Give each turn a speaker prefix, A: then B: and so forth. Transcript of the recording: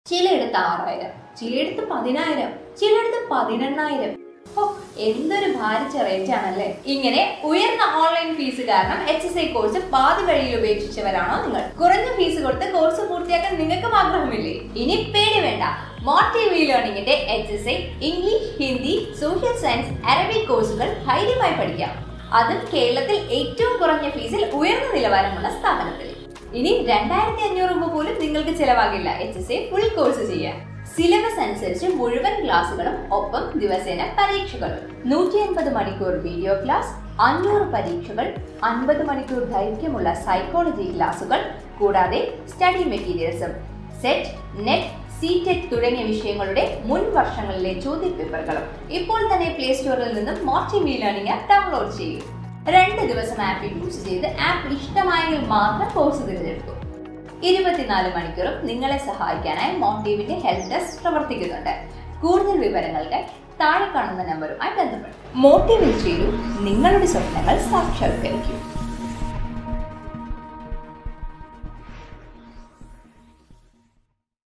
A: ചിലയിടത്ത് ആറായിരം ചിലയിടത്ത് പതിനായിരം ചിലയിടത്ത് പതിനെണ്ണായിരം ഓ എന്തൊരു ഭാരിച്ച റേറ്റ് ആണല്ലേ ഇങ്ങനെ ഉയർന്ന ഓൺലൈൻ ഫീസ് കാരണം എച്ച് എസ് ഐ കോഴ്സ് പാതി വഴിയിൽ ഉപേക്ഷിച്ചവരാണോ നിങ്ങൾ കുറഞ്ഞ ഫീസ് കൊടുത്ത് കോഴ്സ് പൂർത്തിയാക്കാൻ നിങ്ങൾക്കും ആഗ്രഹമില്ലേ ഇനി പേടി വേണ്ട മോട്ടി വി ലേണിംഗിന്റെ H S I English Hindi social science Arabic കോഴ്സുകൾ ധൈര്യമായി പഠിക്കാം അതും കേരളത്തിൽ ഏറ്റവും കുറഞ്ഞ ഫീസിൽ ഉയർന്ന നിലവാരമുള്ള സ്ഥാപനത്തിൽ ഇനി രണ്ടായിരത്തി അഞ്ഞൂറ് രൂപ പോലും നിങ്ങൾക്ക് ചിലവാകില്ല H S I full course ചെയ്യാൻ സിലബസ് അനുസരിച്ച് മുഴുവൻ ക്ലാസുകളും ഒപ്പം ദിവസേന പരീക്ഷകളും നൂറ്റി അൻപത് മണിക്കൂർ വീഡിയോ ക്ലാസ് അഞ്ഞൂറ് പരീക്ഷകൾ അൻപത് മണിക്കൂർ ദൈർഘ്യമുള്ള സൈക്കോളജി ക്ലാസുകൾ കൂടാതെ സ്റ്റഡി മെറ്റീരിയൽസും സെറ്റ് നെറ്റ് സി ടെക് തുടങ്ങിയ വിഷയങ്ങളുടെ മുൻ വർഷങ്ങളിലെ ചോദ്യപേപ്പറുകളും ഇപ്പോൾ തന്നെ പ്ലേ സ്റ്റോറിൽ നിന്നും Motivi learning app download ചെയ്യൂ രണ്ട് ദിവസം ആപ്പ് യൂസ് ചെയ്ത് ആപ്പ് ഇഷ്ടമായെങ്കിൽ മാത്രം കോഴ്സ് തിരഞ്ഞെടുക്കൂ ഇരുപത്തിനാല് മണിക്കൂറും നിങ്ങളെ സഹായിക്കാനായി മോട്ടീവിന്റെ ഹെൽപ്പ് ഡെസ്ക് പ്രവർത്തിക്കുന്നുണ്ട് കൂടുതൽ വിവരങ്ങൾക്ക് താഴെ കാണുന്ന നമ്പറുമായി ബന്ധപ്പെടും മോട്ടീവിൽ ചെയ്യൂ നിങ്ങളുടെ സ്വപ്നങ്ങൾ സാക്ഷാത്കരിക്കും